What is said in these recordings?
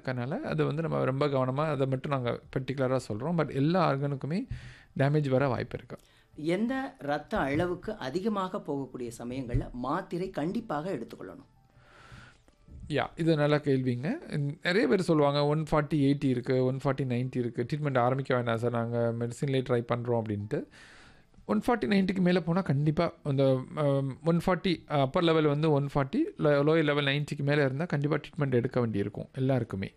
இருக்கனால அது வந்து நம்ம ரொம்ப கவனமாக அதை மட்டும் நாங்கள் பர்டிகுலராக சொல்கிறோம் பட் எல்லா ஆர்கனுக்குமே டேமேஜ் வர வாய்ப்பு இருக்குது எந்த இரத்த அளவுக்கு அதிகமாக போகக்கூடிய சமயங்களில் மாத்திரை கண்டிப்பாக எடுத்துக்கொள்ளணும் யா இது நல்ல கேள்விங்க நிறைய பேர் சொல்லுவாங்க ஒன் ஃபார்ட்டி எயிட்டி இருக்குது ஒன் ஃபார்ட்டி நைன்ட்டி இருக்குது ட்ரீட்மெண்ட் ஆரம்பிக்க வேண்டாம் சார் நாங்கள் மெடிசின்லேயே ட்ரை பண்ணுறோம் அப்படின்ட்டு ஒன் ஃபார்ட்டி நைன்ட்டிக்கு மேலே போனால் கண்டிப்பாக அந்த ஒன் ஃபார்ட்டி அப்பர் லெவல் வந்து ஒன் ஃபார்ட்டி லோயர் லெவல் நைன்ட்டிக்கு மேலே இருந்தால் கண்டிப்பாக ட்ரீட்மெண்ட் எடுக்க வேண்டியிருக்கும் எல்லாருக்குமே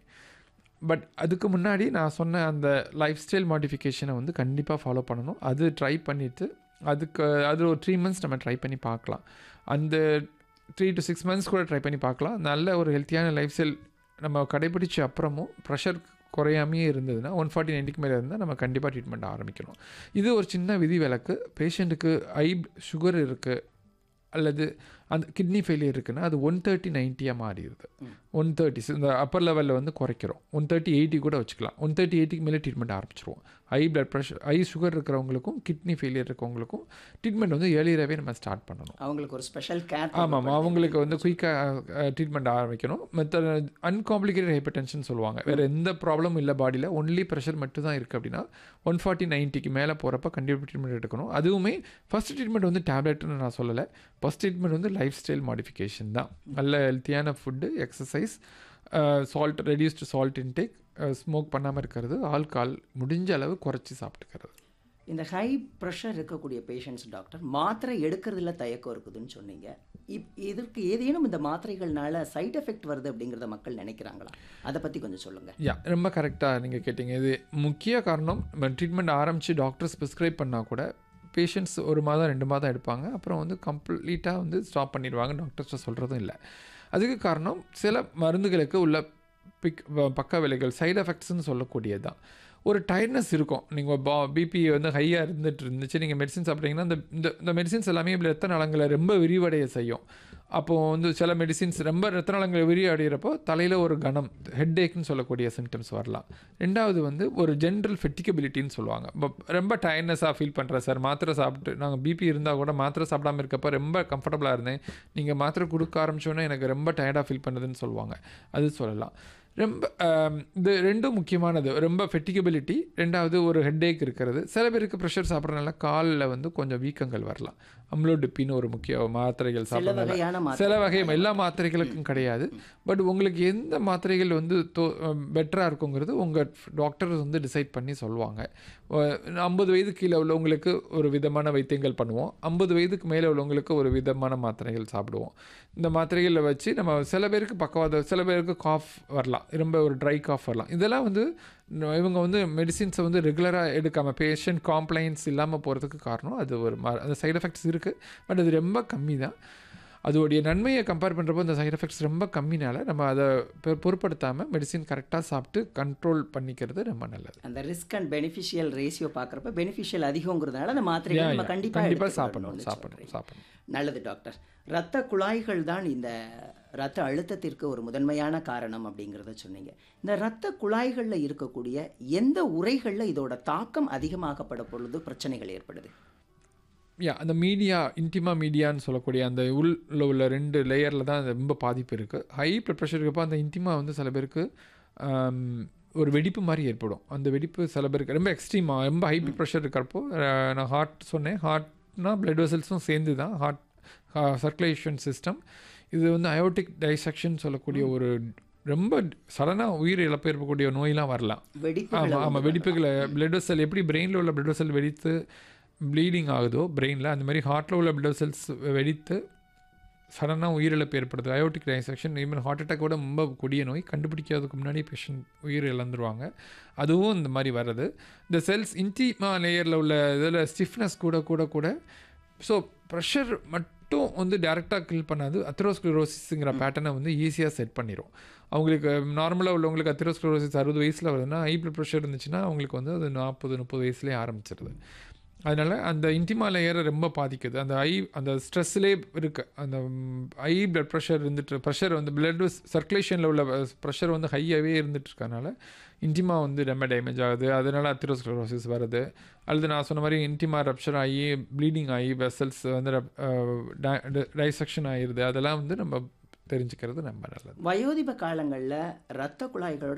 பட் அதுக்கு முன்னாடி நான் சொன்ன அந்த லைஃப் ஸ்டைல் மாடிஃபிகேஷனை வந்து கண்டிப்பாக ஃபாலோ பண்ணணும் அது ட்ரை பண்ணிவிட்டு அதுக்கு அது ஒரு த்ரீ மந்த்ஸ் நம்ம ட்ரை பண்ணி பார்க்கலாம் அந்த த்ரீ டு சிக்ஸ் மந்த்ஸ் கூட ட்ரை பண்ணி பார்க்கலாம் நல்ல ஒரு ஹெல்த்தியான லைஃப் ஸ்டைல் நம்ம கடைபிடிச்ச அப்புறமும் ப்ரெஷர் குறையாமையே இருந்ததுன்னா ஒன் ஃபார்ட்டி நைன்ட்டிக்கு மேலே இருந்தால் நம்ம கண்டிப்பாக ட்ரீட்மெண்ட் ஆரம்பிக்கணும் இது ஒரு சின்ன விதி விலக்கு பேஷண்ட்டுக்கு ஐ சுகர் இருக்குது அல்லது அந்த கிட்னி ஃபெயிலியர் இருக்குன்னா அது ஒன் தேர்ட்டி நைன்ட்டியாக மாறிடுது ஒன் தேர்ட்டி இந்த அப்பர் லெவலில் வந்து குறைக்கிறோம் ஒன் தேர்ட்டி எயிட்டி கூட வச்சுக்கலாம் ஒன் தேர்ட்டி எயிட்டிக்கு மேலே ட்ரீட்மெண்ட் ஆரம்பிச்சிருவோம் high blood pressure high sugar இருக்கிறவங்களுக்கும் கிட்னி ஃபெயிலியர் இருக்கிறவங்களுக்கும் ட்ரீட்மெண்ட் வந்து ஏர்லியராகவே நம்ம ஸ்டார்ட் பண்ணணும் அவங்களுக்கு ஒரு ஸ்பெஷல் கேர் ஆமாம் அவங்களுக்கு வந்து குயிக்காக ட்ரீட்மெண்ட் ஆரம்பிக்கணும் மற்ற அன்காம்ப்ளிகேட்டட் ஹைப்பர் டென்ஷன் சொல்லுவாங்க வேறு எந்த ப்ராப்ளமும் இல்லை பாடியில் ஒன்லி ப்ரெஷர் மட்டும் தான் இருக்குது அப்படின்னா ஒன் ஃபார்ட்டி நைன்ட்டிக்கு மேலே போகிறப்ப கண்டிப்பாக ட்ரீட்மெண்ட் எடுக்கணும் அதுவுமே ஃபஸ்ட் ட்ரீட்மெண்ட் வந்து டேப்லெட்னு நான் சொல்லலை ஃபஸ்ட் ட்ரீட்மெண்ட் வந்து லைஃப் ஸ்டைல் மாடிஃபிகேஷன் தான் நல்ல ஹெல்த்தியான food exercise salt reduced salt intake smoke பண்ணாமல் இருக்கிறது ஆல்கால் முடிஞ்ச அளவு குறைச்சி சாப்பிட்டுக்கிறது இந்த ஹை ப்ரெஷர் இருக்கக்கூடிய பேஷண்ட்ஸ் டாக்டர் மாத்திரை எடுக்கிறதுல தயக்கம் இருக்குதுன்னு சொன்னீங்க இப் இதற்கு ஏதேனும் இந்த மாத்திரைகள்னால சைடு எஃபெக்ட் வருது அப்படிங்கிறத மக்கள் நினைக்கிறாங்களா அதை பற்றி கொஞ்சம் சொல்லுங்கள் யா ரொம்ப கரெக்டாக நீங்கள் கேட்டிங்க இது முக்கிய காரணம் நம்ம ட்ரீட்மெண்ட் ஆரம்பித்து டாக்டர்ஸ் ப்ரிஸ்கிரைப் பண்ணால் கூட பேஷண்ட்ஸ் ஒரு மாதம் ரெண்டு மாதம் எடுப்பாங்க அப்புறம் வந்து கம்ப்ளீட்டாக வந்து ஸ்டாப் பண்ணிடுவாங்க டாக்டர்ஸ்ட்ட சொல்கிறதும் இல்லை அதுக்கு காரணம் சில மருந்துகளுக்கு உள்ள பிக் பக்க விலைகள் சைடு எஃபெக்ட்ஸ்னு சொல்லக்கூடியது தான் ஒரு டயர்ட்னஸ் இருக்கும் நீங்கள் பா பிபி வந்து ஹையாக இருந்துட்டு இருந்துச்சு நீங்கள் மெடிசின் சாப்பிட்றீங்கன்னா இந்த இந்த இந்த மெடிசின்ஸ் எல்லாமே இப்படி ரத்த நலங்களை ரொம்ப விரிவடைய செய்யும் அப்போது வந்து சில மெடிசின்ஸ் ரொம்ப ரத்த நலங்களை விரிவடைகிறப்போ தலையில் ஒரு கணம் ஹெட் ஏக்னு சொல்லக்கூடிய சிம்டம்ஸ் வரலாம் ரெண்டாவது வந்து ஒரு ஜென்ரல் ஃபெட்டிகபிலிட்டின்னு சொல்லுவாங்க இப்போ ரொம்ப டயர்ட்னஸாக ஃபீல் பண்ணுறேன் சார் மாத்திரை சாப்பிட்டு நாங்கள் பிபி இருந்தால் கூட மாத்திரை சாப்பிடாம இருக்கப்போ ரொம்ப கம்ஃபர்டபுளாக இருந்தேன் நீங்கள் மாத்திரை கொடுக்க ஆரம்பிச்சோன்னே எனக்கு ரொம்ப டயர்டாக ஃபீல் பண்ணுதுன்னு சொல்லுவாங்க அது சொல்லலாம் ரொம்ப இது ரெண்டும் முக்கியமானது ரொம்ப ஃபெட்டிகபிலிட்டி ரெண்டாவது ஒரு ஹெட்டேக் இருக்கிறது சில பேருக்கு ப்ரெஷர் சாப்பிட்றதுனால காலில் வந்து கொஞ்சம் வீக்கங்கள் வரலாம் அம்லோடிப்பின்னு ஒரு முக்கிய மாத்திரைகள் சில சாப்பிட்றதுனால வகையான மாத்திரை சில வகை எல்லா மாத்திரைகளுக்கும் கிடையாது பட் உங்களுக்கு எந்த மாத்திரைகள் வந்து தோ பெட்டராக இருக்குங்கிறது உங்கள் டாக்டர் வந்து டிசைட் பண்ணி சொல்லுவாங்க ஐம்பது வயது கீழே உள்ளவங்களுக்கு ஒரு விதமான வைத்தியங்கள் பண்ணுவோம் ஐம்பது வயதுக்கு மேலே உள்ளவங்களுக்கு ஒரு விதமான மாத்திரைகள் சாப்பிடுவோம் இந்த மாத்திரைகளை வச்சு நம்ம சில பேருக்கு பக்கவாத சில பேருக்கு காஃப் வரலாம் ரொம்ப ஒரு ட்ரை காஃப் வரலாம் இதெல்லாம் வந்து ந- இவங்க வந்து மெடிசின்ஸை வந்து ரெகுலராக எடுக்காமல் பேஷண்ட் காம்ப்ளைண்ட்ஸ் இல்லாமல் போகிறதுக்கு காரணம் அது ஒரு மா அந்த சைடு எஃபெக்ட்ஸ் இருக்குது பட் அது ரொம்ப கம்மி தான் அதோடைய நன்மையை கம்பேர் பண்ணுறப்போ இந்த சைடு எஃபெக்ட்ஸ் ரொம்ப கம்மினால நம்ம அதை பொ- பொருட்படுத்தாமல் மெடிசின் கரெக்டாக சாப்பிட்டு கண்ட்ரோல் பண்ணிக்கிறது ரொம்ப நல்லது அந்த ரிஸ்க் அண்ட் பெனிஃபிஷியல் ரேஷியோ பார்க்குறப்ப பெனிஃபிஷியல் அதிகங்கிறதுனால அந்த மாத்திரைகள் Yeah, நம்ம yeah. கண்டிப்பாக கண்டிப்பாக சாப்பிடணும் சாப்பிடணும் சாப்பிடணும் நல்லது டாக்டர் இரத்த குழாய்கள் தான் இந்த இரத்த அழுத்தத்திற்கு ஒரு முதன்மையான காரணம் அப்படிங்கிறத சொன்னீங்க இந்த இரத்த குழாய்களில் இருக்கக்கூடிய எந்த உரைகளில் இதோட தாக்கம் அதிகமாகப்பட பொழுது பிரச்சனைகள் ஏற்படுது யா அந்த மீடியா இன்டிமா மீடியான்னு சொல்லக்கூடிய அந்த உள்ள உள்ள ரெண்டு லேயரில் தான் அது ரொம்ப பாதிப்பு இருக்குது ஹை ப்ளட் ப்ரெஷர் இருக்கப்போ அந்த இன்டிமா வந்து சில பேருக்கு ஆம், ஒரு வெடிப்பு மாதிரி ஏற்படும் அந்த வெடிப்பு சில பேருக்கு ரொம்ப எக்ஸ்ட்ரீமாக ரொம்ப ஹை ப்ரெஷர் இருக்கிறப்போ அஹ், நான் ஹார்ட் சொன்னேன் ஹார்ட்னா பிளட் வெசல்ஸும் சேர்ந்து தான் ஹார்ட் சர்க்குலேஷன் சிஸ்டம் இது வந்து அயோட்டிக் டைசெக்ஷன் சொல்லக்கூடிய ஒரு ரொம்ப சடனாக உயிர் இழப்பு ஏற்படக்கூடிய நோயெலாம் வரலாம் வெடிப்புகளை ஆமாம் ஆமாம் வந்து வெடிப்புகளை பிளட் வெசல் எப்படி பிரெயினில் உள்ள பிளட் வெசல் வெடித்து ப்ளீடிங் ஆகுதோ பிரெயினில் அந்த மாதிரி ஹார்ட்டில் உள்ள பிளட் வெசல்ஸ் வெடித்து சடனாக உயிரிழப்பு ஏற்படுது அயோட்டிக் டைசெக்ஷன் ஈவன் ஹார்ட் அட்டாக்கோட ரொம்ப கொடிய நோய் கண்டுபிடிக்காததுக்கு முன்னாடி பேஷண்ட் உயிர் இழந்துருவாங்க அதுவும் இந்த மாதிரி வர்றது இந்த செல்ஸ் இன்டிமா லேயரில் உள்ள இதில் ஸ்டிஃப்னஸ் கூட கூட கூட ஸோ ப்ரெஷர் மட்டும் வந்து டேரெக்டாக கில் பண்ணாது அத்ரோஸ்க்ளரோசிஸுங்கிற பேட்டர்னை வந்து ஈஸியாக செட் பண்ணிடும் அவங்களுக்கு நார்மலாக உள்ளவங்களுக்கு அத்ரோஸ்க்ளரோசிஸ் அறுபது வயசில் வருதுன்னா ஹை பிளட் ப்ரெஷர் இருந்துச்சுன்னா அவங்களுக்கு வந்து அது நாற்பது முப்பது வயசுலேயே ஆரம்பிச்சிருது அதனால் அந்த இன்டிமா லேயரை ரொம்ப பாதிக்குது அந்த ஐ அந்த ஸ்ட்ரெஸ்லே இருக்கு அந்த ஐ பிளட் ப்ரெஷர் இருந்துட்டு ப்ரெஷர் வந்து பிளட் சர்க்குலேஷனில் உள்ள ப்ரெஷர் வந்து ஹையாகவே இருந்துட்டு இருக்கனால இன்டிமா வந்து ரொம்ப டேமேஜ் ஆகுது அதனால் அத்திரோஸ்க்ளரோசிஸ் வருது அல்லது நான் சொன்ன மாதிரி இன்டிமா ரப்ஷர் ஆகி ப்ளீடிங் ஆகி வெசல்ஸ் வந்து டைசெக்ஷன் ஆகிடுது அதெல்லாம் வந்து நம்ம தெரிஞ்சுக்கிறது ரொம்ப நல்லது வயோதிப காலங்களில் இரத்த குழாய்களோட